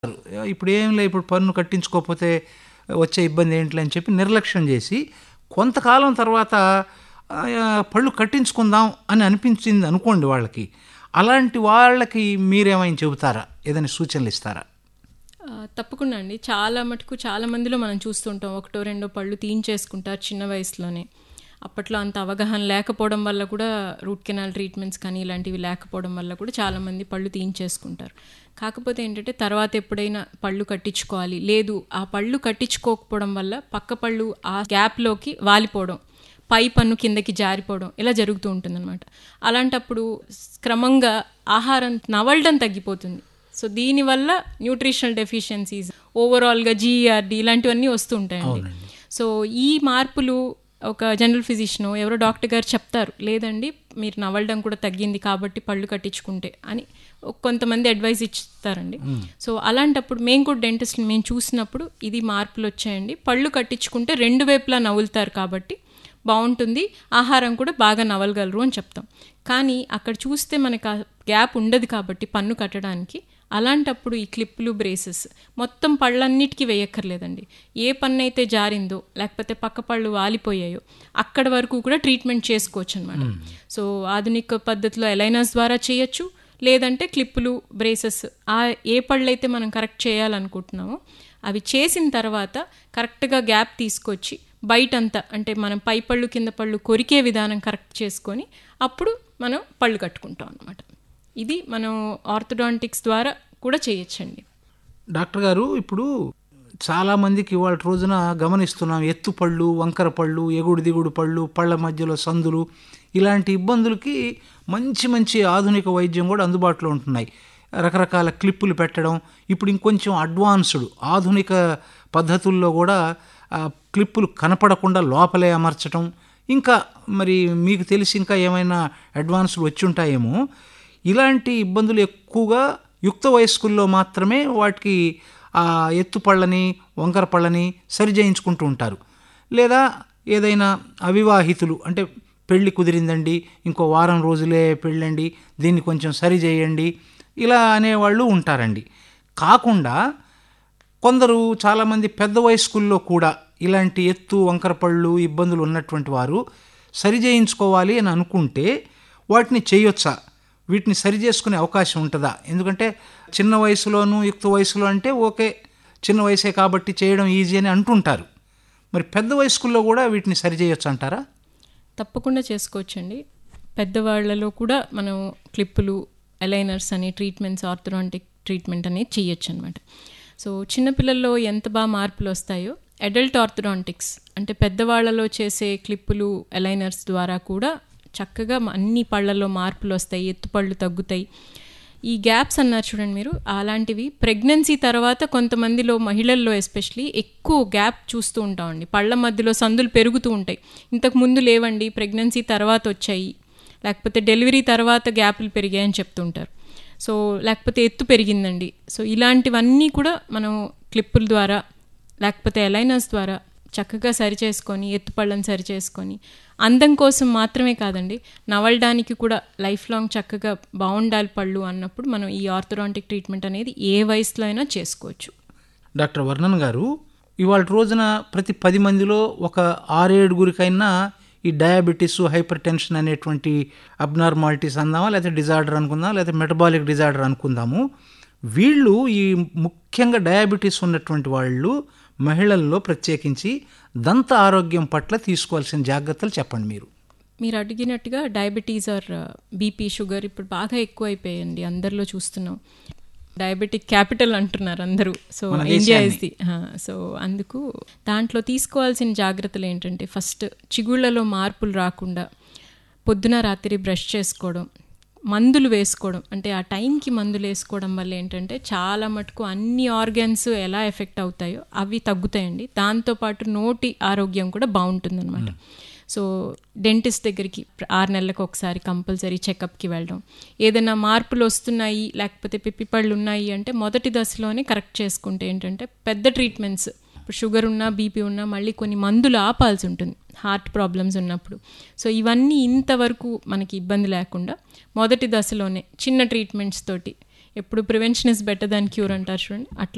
ఇప్పుడు ఏం లే ఇప్పుడు పన్ను కట్టించుకోకపోతే వచ్చే ఇబ్బంది ఏంటి అని చెప్పి నిర్లక్ష్యం చేసి కొంతకాలం తర్వాత ఆ, పళ్ళు కట్టించుకుందాం అని అనిపించింది అనుకోండి వాళ్ళకి అలాంటి వాళ్ళకి మీరేమైనా చెబుతారా ఏదైనా సూచనలు ఇస్తారా ఆ, తప్పకుండా అండి చాలా మటుకు చాలా మందిలో మనం చూస్తుంటాం ఒకటో రెండో పళ్ళు తీయించేసుకుంటారు చిన్న వయసులోనే అప్పట్లో అంత అవగాహన లేకపోవడం వల్ల కూడా రూట్ కెనాల్ ట్రీట్మెంట్స్ కానీ ఇలాంటివి లేకపోవడం వల్ల కూడా చాలామంది పళ్ళు తీయించేసుకుంటారు కాకపోతే ఏంటంటే తర్వాత ఎప్పుడైనా పళ్ళు కట్టించుకోవాలి లేదు ఆ పళ్ళు కట్టించుకోకపోవడం వల్ల పక్క పళ్ళు ఆ గ్యాప్లోకి వాలిపోవడం పై పన్ను కిందకి జారిపోవడం ఇలా జరుగుతూ ఉంటుందన్నమాట అలాంటప్పుడు క్రమంగా ఆహారం నవలడం తగ్గిపోతుంది సో దీనివల్ల న్యూట్రిషనల్ డెఫిషియన్సీస్ ఓవరాల్గా జీఆర్డి ఇలాంటివన్నీ వస్తూ ఉంటాయండి సో ఈ మార్పులు ఒక జనరల్ ఫిజిషియన్ ఎవరో డాక్టర్ గారు చెప్తారు లేదండి మీరు నవలడం కూడా తగ్గింది కాబట్టి పళ్ళు కట్టించుకుంటే అని కొంతమంది అడ్వైస్ ఇస్తారండి సో అలాంటప్పుడు మేము కూడా డెంటిస్ట్ మేము చూసినప్పుడు ఇది మార్పులు వచ్చాయండి పళ్ళు కట్టించుకుంటే రెండు వైపులా నవ్వులుతారు కాబట్టి బాగుంటుంది ఆహారం కూడా బాగా నవలగలరు అని చెప్తాం కానీ అక్కడ చూస్తే మనకు ఆ గ్యాప్ ఉండదు కాబట్టి పన్ను కట్టడానికి అలాంటప్పుడు ఈ క్లిప్పులు బ్రేసెస్ మొత్తం పళ్ళన్నిటికీ వేయక్కర్లేదండి ఏ పన్ను అయితే జారిందో లేకపోతే పక్క పళ్ళు వాలిపోయాయో అక్కడ వరకు కూడా ట్రీట్మెంట్ చేసుకోవచ్చు అనమాట సో ఆధునిక పద్ధతిలో ఎలైనర్స్ ద్వారా చేయొచ్చు లేదంటే క్లిప్పులు బ్రేసెస్ ఆ ఏ పళ్ళు అయితే మనం కరెక్ట్ చేయాలనుకుంటున్నామో అవి చేసిన తర్వాత కరెక్ట్గా గ్యాప్ తీసుకొచ్చి బయటంతా అంటే మనం పై పళ్ళు కింద పళ్ళు కొరికే విధానం కరెక్ట్ చేసుకొని అప్పుడు మనం పళ్ళు కట్టుకుంటాం అనమాట ఇది మనం ఆర్థోడాంటిక్స్ ద్వారా కూడా చేయొచ్చండి డాక్టర్ గారు ఇప్పుడు చాలామందికి ఇవాళ రోజున గమనిస్తున్నాం ఎత్తు పళ్ళు వంకర పళ్ళు ఎగుడు దిగుడు పళ్ళు పళ్ళ మధ్యలో సందులు ఇలాంటి ఇబ్బందులకి మంచి మంచి ఆధునిక వైద్యం కూడా అందుబాటులో ఉంటున్నాయి రకరకాల క్లిప్పులు పెట్టడం ఇప్పుడు ఇంకొంచెం అడ్వాన్స్డ్ ఆధునిక పద్ధతుల్లో కూడా ఆ క్లిప్పులు కనపడకుండా లోపలే అమర్చటం ఇంకా మరి మీకు తెలిసి ఇంకా ఏమైనా అడ్వాన్స్లు వచ్చి ఉంటాయేమో ఇలాంటి ఇబ్బందులు ఎక్కువగా యుక్త వయస్కుల్లో మాత్రమే వాటికి ఆ ఎత్తు పళ్ళని వంకర పళ్ళని సరి చేయించుకుంటూ ఉంటారు లేదా ఏదైనా అవివాహితులు అంటే పెళ్ళి కుదిరిందండి ఇంకో వారం రోజులే పెళ్ళండి దీన్ని కొంచెం సరి చేయండి ఇలా అనేవాళ్ళు ఉంటారండి కాకుండా కొందరు చాలామంది పెద్ద వయస్కుల్లో కూడా ఇలాంటి ఎత్తు వంకర పళ్ళు ఇబ్బందులు ఉన్నటువంటి వారు సరి చేయించుకోవాలి అని అనుకుంటే వాటిని చేయొచ్చా వీటిని సరి చేసుకునే అవకాశం ఉంటుందా ఎందుకంటే చిన్న వయసులోను యుక్త వయసులో అంటే ఓకే చిన్న వయసే కాబట్టి చేయడం ఈజీ అని అంటుంటారు మరి పెద్ద వయస్కుల్లో కూడా వీటిని సరి చేయొచ్చు అంటారా తప్పకుండా చేసుకోవచ్చండి పెద్దవాళ్లలో కూడా మనం క్లిప్పులు అలైనర్స్ అని ట్రీట్మెంట్స్ ఆర్థోడాంటిక్ ట్రీట్మెంట్ అనేది చేయొచ్చు అనమాట సో చిన్నపిల్లల్లో ఎంత బాగా మార్పులు వస్తాయో అడల్ట్ ఆర్థోడాంటిక్స్ అంటే పెద్దవాళ్లలో చేసే క్లిప్పులు అలైనర్స్ ద్వారా కూడా చక్కగా అన్ని పళ్ళల్లో మార్పులు వస్తాయి ఎత్తుపళ్ళు తగ్గుతాయి ఈ గ్యాప్స్ అన్నారు చూడండి మీరు అలాంటివి ప్రెగ్నెన్సీ తర్వాత కొంతమందిలో మహిళల్లో ఎస్పెషలీ ఎక్కువ గ్యాప్ చూస్తూ ఉంటామండి పళ్ళ మధ్యలో సందులు పెరుగుతూ ఉంటాయి ఇంతకు ముందు లేవండి ప్రెగ్నెన్సీ తర్వాత వచ్చాయి లేకపోతే డెలివరీ తర్వాత గ్యాప్లు పెరిగాయని చెప్తుంటారు సో లేకపోతే ఎత్తు పెరిగిందండి సో ఇలాంటివన్నీ కూడా మనం క్లిప్పుల ద్వారా లేకపోతే ఎలైనర్స్ ద్వారా చక్కగా సరి చేసుకొని ఎత్తుపళ్ళని సరి చేసుకొని అందం కోసం మాత్రమే కాదండి నవలడానికి కూడా లైఫ్ లాంగ్ చక్కగా బాగుండాలి పళ్ళు అన్నప్పుడు మనం ఈ ఆర్థోడాంటిక్ ట్రీట్మెంట్ అనేది ఏ వయసులో అయినా చేసుకోవచ్చు డాక్టర్ వర్ణన్ గారు ఇవాళ రోజున ప్రతి పది మందిలో ఒక ఆరేడుగురికైనా ఈ డయాబెటీస్ హైపర్ టెన్షన్ అనేటువంటి అబ్నార్మాలిటీస్ అందామా లేకపోతే డిజార్డర్ అనుకుందాం లేకపోతే మెటబాలిక్ డిజార్డర్ అనుకుందాము వీళ్ళు ఈ ముఖ్యంగా డయాబెటీస్ ఉన్నటువంటి వాళ్ళు మహిళల్లో ప్రత్యేకించి దంత ఆరోగ్యం పట్ల తీసుకోవాల్సిన జాగ్రత్తలు చెప్పండి మీరు మీరు అడిగినట్టుగా డయాబెటీస్ ఆర్ బీపీ షుగర్ ఇప్పుడు బాగా ఎక్కువ అయిపోయాయండి అందరిలో చూస్తున్నాం డయాబెటిక్ క్యాపిటల్ అంటున్నారు అందరూ సో మన ఇండియా దేశాన్ని. ఇస్ ది సో అందుకు దాంట్లో తీసుకోవాల్సిన జాగ్రత్తలు ఏంటంటే ఫస్ట్ చిగుళ్లలో మార్పులు రాకుండా పొద్దున రాత్రి బ్రష్ చేసుకోవడం మందులు వేసుకోవడం అంటే ఆ టైంకి మందులు వేసుకోవడం వల్ల ఏంటంటే చాలా మటుకు అన్ని ఆర్గన్స్ ఎలా ఎఫెక్ట్ అవుతాయో అవి తగ్గుతాయండి దాంతోపాటు నోటి ఆరోగ్యం కూడా బాగుంటుందన్నమాట సో డెంటిస్ట్ దగ్గరికి ఆరు నెలలకు ఒకసారి కంపల్సరీ చెకప్కి వెళ్ళడం ఏదైనా మార్పులు వస్తున్నాయి లేకపోతే పిప్పిపళ్ళు ఉన్నాయి అంటే మొదటి దశలోనే కరెక్ట్ చేసుకుంటే ఏంటంటే పెద్ద ట్రీట్మెంట్స్ ఇప్పుడు షుగర్ ఉన్నా బీపీ ఉన్నా మళ్ళీ కొన్ని మందులు ఆపాల్సి ఉంటుంది హార్ట్ ప్రాబ్లమ్స్ ఉన్నప్పుడు సో ఇవన్నీ ఇంతవరకు మనకి ఇబ్బంది లేకుండా మొదటి దశలోనే చిన్న ట్రీట్మెంట్స్ తోటి ఎప్పుడు prevention is better than cure అంటారు చూడండి అట్లా